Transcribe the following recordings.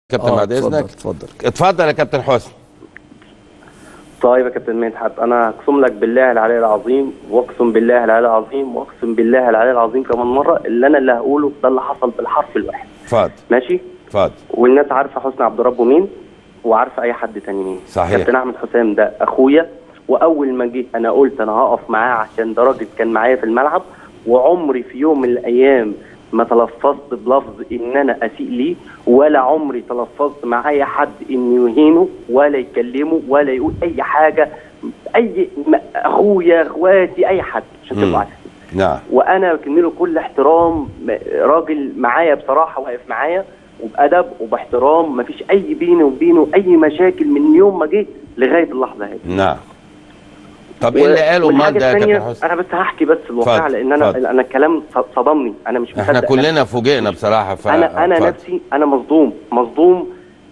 كابتن آه، بعد اتفضل، اذنك اتفضل. اتفضل يا كابتن حسني طيب يا كابتن مدحت انا اقسم لك بالله العلي العظيم واقسم بالله العلي العظيم واقسم بالله العلي العظيم كمان مره اللي انا اللي هقوله ده اللي حصل بالحرف الواحد اتفضل ماشي اتفضل والناس عارفه حسني عبد ربه مين وعارفه اي حد تاني مين صحيح. كابتن احمد حسام ده اخويا واول ما جه انا قلت انا هقف معاه عشان ده راجل كان معايا في الملعب وعمري في يوم من الايام ما تلفظت بلفظ ان انا اسيء ليه ولا عمري تلفظت مع اي حد اني يهينه ولا يكلمه ولا يقول اي حاجه اي م- اخويا اخواتي اي حد عشان مم. تبقوا عارفين نعم وانا بكن له كل احترام م- راجل معايا بصراحه واقف معايا وبادب وباحترام مفيش اي بيني وبينه اي مشاكل من يوم ما جه لغايه اللحظه هذه نعم طب ايه اللي قاله امال والحاجة ده يا التانية، كابتن حسني انا بس هحكي بس الواقع اتفضل، لان انا اتفضل. انا الكلام ص- صدمني انا مش مصدق احنا كلنا فوجئنا بصراحه ف... انا انا اتفضل. نفسي انا مصدوم مصدوم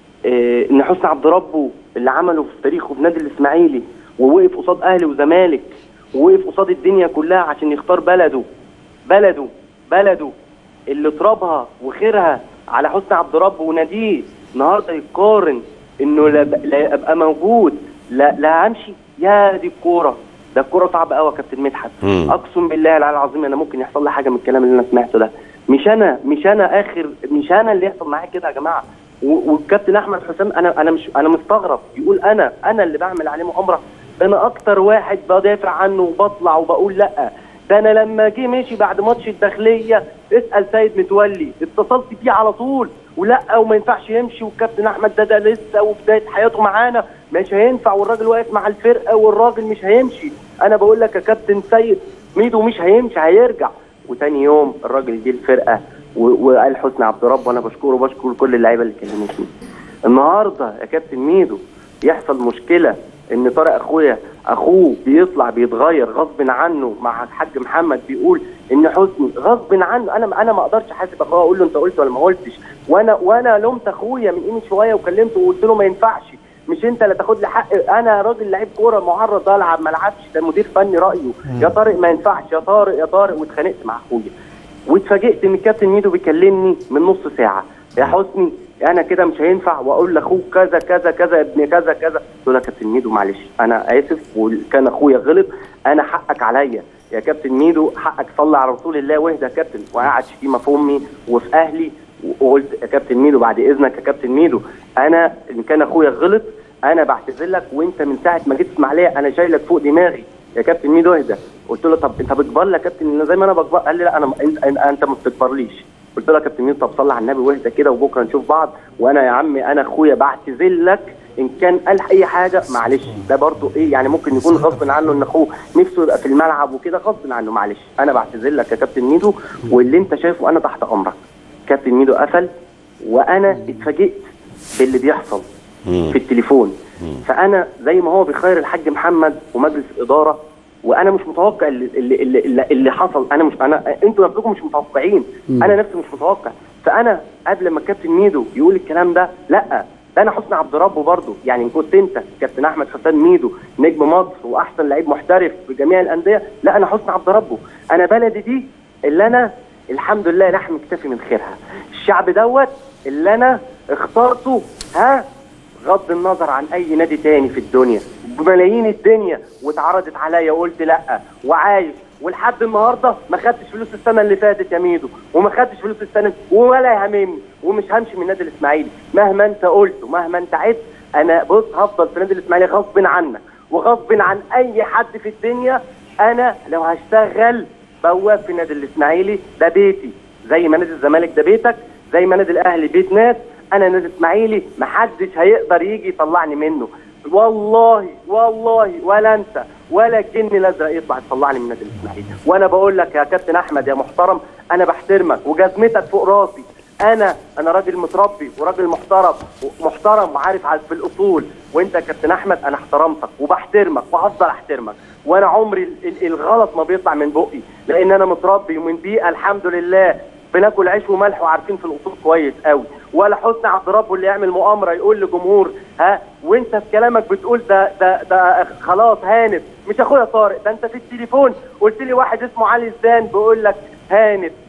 آه ان حسني عبد ربه اللي عمله في تاريخه في نادي الاسماعيلي ووقف قصاد اهلي وزمالك ووقف قصاد الدنيا كلها عشان يختار بلده بلده بلده اللي ترابها وخيرها على حسني عبد ربه وناديه النهارده يقارن انه لا, لا ابقى موجود لا لا همشي يا دي الكوره ده الكوره صعبه قوي يا كابتن مدحت مم. اقسم بالله العلي العظيم انا ممكن يحصل لي حاجه من الكلام اللي انا سمعته ده مش انا مش انا اخر مش انا اللي يحصل معايا كده يا جماعه و- والكابتن احمد حسام انا انا مش انا مستغرب يقول انا انا اللي بعمل عليه مؤامره ده انا اكتر واحد بدافع عنه وبطلع وبقول لا ده انا لما جه مشي بعد ماتش الداخليه اسال سيد متولي اتصلت بيه على طول ولا وما ينفعش يمشي والكابتن احمد ده ده لسه وبدايه حياته معانا مش هينفع والراجل واقف مع الفرقه والراجل مش هيمشي انا بقول لك يا كابتن سيد ميدو مش هيمشي هيرجع وتاني يوم الراجل جه الفرقه و- وقال حسني عبد رب وانا بشكره وبشكر كل اللعيبه اللي كلمتني النهارده يا كابتن ميدو يحصل مشكله ان طارق اخويا اخوه بيطلع بيتغير غصب عنه مع الحاج محمد بيقول ان حسني غصب عنه انا انا ما اقدرش احاسب اخويا اقول له انت قلت ولا ما قلتش وانا وانا لومت اخويا من قيمه شويه وكلمته وقلت له ما ينفعش مش انت اللي تاخد لي حق انا راجل لعيب كوره معرض العب ما العبش ده مدير فني رايه يا طارق ما ينفعش يا طارق يا طارق واتخانقت مع اخويا واتفاجئت ان الكابتن ميدو بيكلمني من نص ساعه يا حسني انا كده مش هينفع واقول لاخوك كذا كذا كذا ابن كذا كذا قلت له يا كابتن ميدو معلش انا اسف وكان اخويا غلط انا حقك عليا يا كابتن ميدو حقك صلي على رسول الله واهدى يا كابتن وقعد شتيمه في امي وفي اهلي وقلت يا كابتن ميدو بعد اذنك يا كابتن ميدو انا ان كان اخويا غلط انا بعتذر لك وانت من ساعه ما جيت اسماعيليه انا شايلك فوق دماغي يا كابتن ميدو اهدى قلت له طب انت بتكبر لي يا كابتن انا زي ما انا بكبر قال لي لا انا انت, انت ما بتكبرليش قلت له يا كابتن ميدو طب صلي على النبي واهدى كده وبكره نشوف بعض وانا يا عمي انا اخويا بعتذر لك ان كان قال اي حاجه معلش ده برضو ايه يعني ممكن يكون غصب عنه ان اخوه نفسه يبقى في الملعب وكده غصب عنه معلش انا بعتذر لك يا كابتن ميدو واللي انت شايفه انا تحت امرك كابتن ميدو قفل وانا اتفاجئت باللي بيحصل مم. في التليفون فانا زي ما هو بيخير الحاج محمد ومجلس اداره وانا مش متوقع اللي اللي اللي, اللي, اللي حصل انا مش انا انتوا نفسكم مش متوقعين انا نفسي مش متوقع فانا قبل ما الكابتن ميدو يقول الكلام ده لا ده انا حسني عبد ربه برضه يعني ان كنت انت كابتن احمد حسام ميدو نجم مصر واحسن لعيب محترف في جميع الانديه لا انا حسني عبد ربه انا بلدي دي اللي انا الحمد لله لحم كتافي من خيرها الشعب دوت اللي انا اخترته ها بغض النظر عن اي نادي تاني في الدنيا بملايين الدنيا واتعرضت عليا وقلت لا وعايش ولحد النهارده ما خدتش فلوس السنه اللي فاتت يا ميدو وما خدتش فلوس السنه ولا يهمني ومش همشي من النادي الاسماعيلي مهما انت قلت ومهما انت عدت انا بص هفضل في النادي الاسماعيلي غصب عنك وغصب عن اي حد في الدنيا انا لو هشتغل بواب في النادي الاسماعيلي ده بيتي زي ما نادي الزمالك ده بيتك زي ما نادي الاهلي بيت ناس انا نادي اسماعيلي محدش هيقدر يجي يطلعني منه والله والله ولا انت ولا الجن الازرق يطلع يطلعني من النادي الاسماعيلي وانا بقول لك يا كابتن احمد يا محترم انا بحترمك وجزمتك فوق راسي انا انا راجل متربي وراجل محترم محترم وعارف على- في الاصول وانت يا كابتن احمد انا احترمتك وبحترمك وهفضل احترمك وانا عمري ال- ال- الغلط ما بيطلع من بقي لان انا متربي ومن بيئه الحمد لله بناكل عيش وملح وعارفين في الاصول كويس قوي ولا حسني عبد ربه اللي يعمل مؤامره يقول لجمهور ها وانت في كلامك بتقول ده ده ده خلاص هانت مش اخويا طارق ده انت في التليفون قلت لي واحد اسمه علي الزان بيقول لك هانت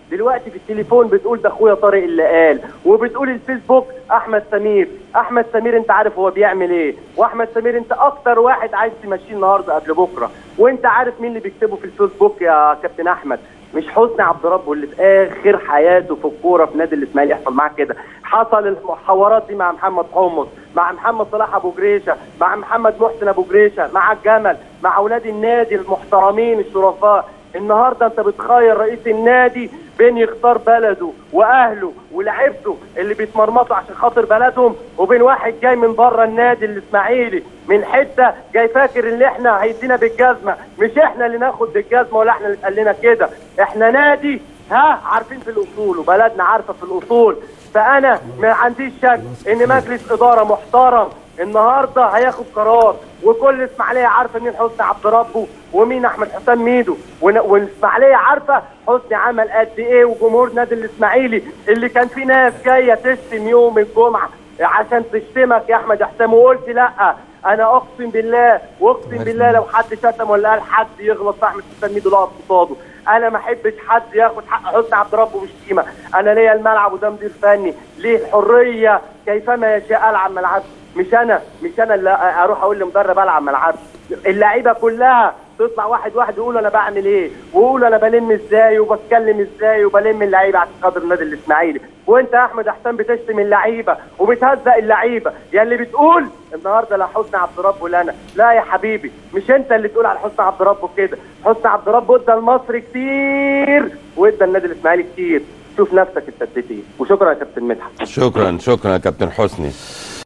دلوقتي في التليفون بتقول ده اخويا طارق اللي قال وبتقول الفيسبوك احمد سمير احمد سمير انت عارف هو بيعمل ايه واحمد سمير انت اكتر واحد عايز تمشيه النهارده قبل بكره وانت عارف مين اللي بيكتبه في الفيسبوك يا كابتن احمد مش حسني عبد ربه اللي في اخر حياته في الكوره في نادي الاسماعيلي يحصل معاه كده حصل المحاورات دي مع محمد حمص مع محمد صلاح ابو جريشه مع محمد محسن ابو جريشه مع الجمل مع اولاد النادي المحترمين الشرفاء النهارده انت بتخير رئيس النادي بين يختار بلده واهله ولاعيبته اللي بيتمرمطوا عشان خاطر بلدهم وبين واحد جاي من بره النادي الاسماعيلي من حته جاي فاكر ان احنا هيدينا بالجزمه مش احنا اللي ناخد بالجزمه ولا احنا اللي اتقال لنا كده احنا نادي ها عارفين في الاصول وبلدنا عارفه في الاصول فانا ما عنديش شك ان مجلس اداره محترم النهارده هياخد قرار وكل الاسماعيليه عارفه مين حسني عبد ربه ومين احمد حسام ميدو ون- والاسماعيليه عارفه حسني عمل قد ايه وجمهور نادي الاسماعيلي اللي كان في ناس جايه تشتم يوم الجمعه عشان تشتمك يا احمد حسام وقلت لا انا اقسم بالله واقسم بالله لو حد شتم ولا قال حد يغلط في احمد حسام ميدو لا قصاده انا ما احبش حد ياخد حق حسني عبد ربه بشتيمه انا ليا الملعب وده مدير فني ليه الحريه كيفما يشاء العب ملعبي مش انا مش انا اللي اروح اقول لمدرب العب ملعبي اللعيبه كلها تطلع واحد واحد يقول انا بعمل ايه ويقول انا بلم ازاي وبتكلم ازاي وبلم اللعيبه عشان خاطر النادي الاسماعيلي وانت يا احمد احسان بتشتم اللعيبه وبتهزق اللعيبه يا اللي بتقول النهارده لا حسني عبد ربه ولا انا لا يا حبيبي مش انت اللي تقول على حسني عبد ربه كده حسني عبد ربه ادى لمصر كتير وادى النادي الاسماعيلي كتير شوف نفسك انت اديت ايه وشكرا يا كابتن مدحت شكرا شكرا يا كابتن حسني